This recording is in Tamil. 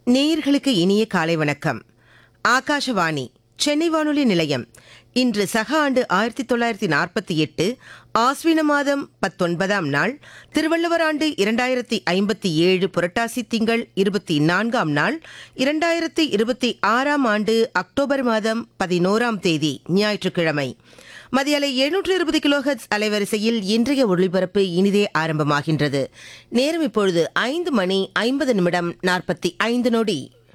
நேயர்களுக்கு இனிய காலை வணக்கம் ஆகாஷவாணி சென்னை வானொலி நிலையம் இன்று சக ஆண்டு ஆயிரத்தி தொள்ளாயிரத்தி நாற்பத்தி எட்டு ஆஸ்வின மாதம் பத்தொன்பதாம் நாள் திருவள்ளுவர் ஆண்டு இரண்டாயிரத்தி ஐம்பத்தி ஏழு புரட்டாசி திங்கள் இருபத்தி நான்காம் நாள் இரண்டாயிரத்தி இருபத்தி ஆறாம் ஆண்டு அக்டோபர் மாதம் பதினோராம் தேதி ஞாயிற்றுக்கிழமை மதியலை எழுநூற்று இருபது கிலோஹெட்ஸ் அலைவரிசையில் இன்றைய ஒளிபரப்பு இனிதே ஆரம்பமாகின்றது நேரம் இப்பொழுது ஐந்து மணி ஐம்பது நிமிடம் நாற்பத்தி ஐந்து நொடி